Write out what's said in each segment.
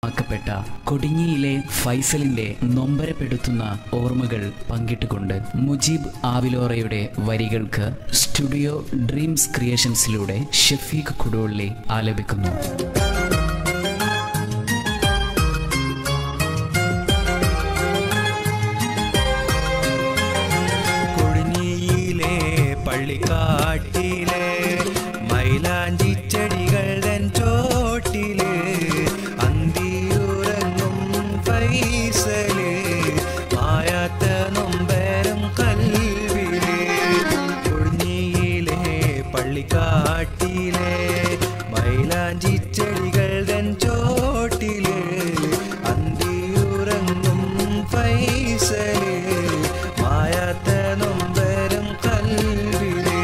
ആക്കപ്പെട്ട കൊടിഞ്ഞിയിലെ ഫൈസലിന്റെ നൊമ്പരപ്പെടുത്തുന്ന ഓർമ്മകൾ പങ്കിട്ടുകൊണ്ട് മുജീബ് ആവിലോറയുടെ വരികൾക്ക് സ്റ്റുഡിയോ ഡ്രീംസ് ക്രിയേഷൻസിലൂടെ ഷഫീഖ് കുടോള്ളി ആലപിക്കുന്നു കൊടിഞ്ഞിയിലെ പള്ളിക്കാട്ടിലെ മൈലാഞ്ചി ചെടികൾ തൻ ചോട്ടില് അന്തിയുറങ്ങും ഫൈസല് മായാത്ത നൊമ്പരം കൽവില് കൊടിഞ്ഞിയിലെ പള്ളിക്കാട്ടിലെ മൈലാഞ്ചി ചെടികൾ തൻ ചോട്ടില് അന്തിയുറങ്ങും ഫൈസല് മായാത്ത നൊമ്പരം കൽവില്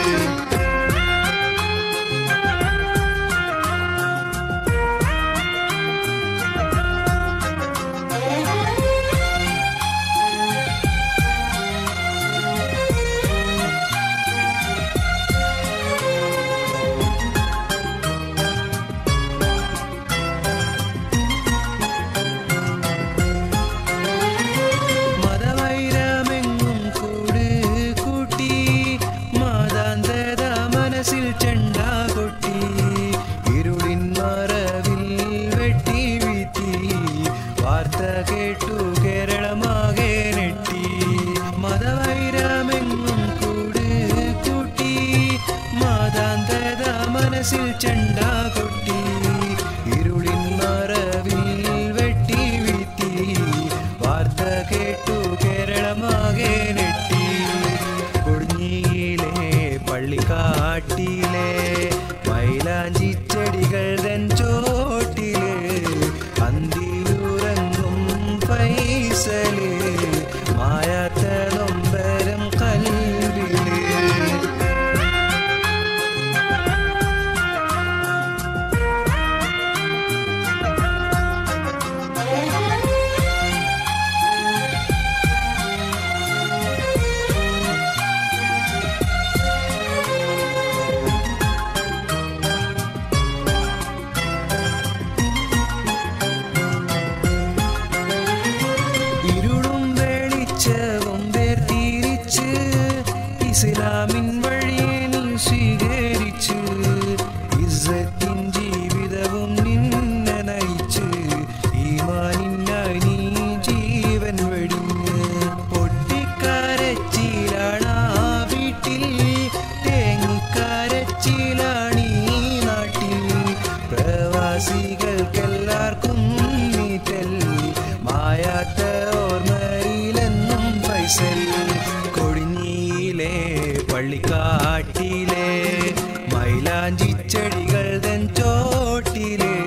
മതവൈരമെങ്ങും കൂട് കൂട്ടി മാതാന്തത മനസ്സിൽ ചെണ്ട കൊട്ടി ഇരുളിൻ മറവിൽ വെട്ടി വീത്തി വാർത്ത കേട്ടു കേരളമാകെ നെട്ടി മതവൈരമെങ്ങും കൂട് കൂട്ടി മാതാന്തത മനസ്സിൽ ചെണ്ട കൊട്ടി ഇരുളിൻ മറവിൽ വെട്ടി വീത്തി വാർത്ത കേട്ടു കേരളമാകെ നെട്ടി കൊടിഞ്ഞിയിലെ പള്ളിക്കാട്ടിലെ മൈലാഞ്ചി ചെടികൾ തൻ ചോട്ടില് അന്തിയുറങ്ങും പൈസല് മായാത്ത നൊമ്പരം കൽവില് ഇരുളും വെളിച്ചവും വേർതിരിച്ച് ഇസ്ലാമിൻ വഴിയെ നീ സ്വീകരിച്ച് ഇസ്സത്തിൻ ജീവിതവും നിന്നെ നയിച്ച് ഈമാനിനായി നീ ജീവൻ വെടിഞ്ഞ് പൊട്ടിക്കരച്ചിലാണ് ആ വീട്ടിൽ തേങ്ങിക്കരച്ചിലാണ് ഈ നാട്ടിൽ പ്രവാസികൾക്കെല്ലാവർക്കും നീറ്റൽ മായാത്ത ഓർമ്മയിലെന്നും ഫൈസൽ കൊടിഞ്ഞിയിലെ പള്ളിക്കാട്ടിലെ മൈലാഞ്ചി ചെടികൾ തൻ ചോട്ടിലെ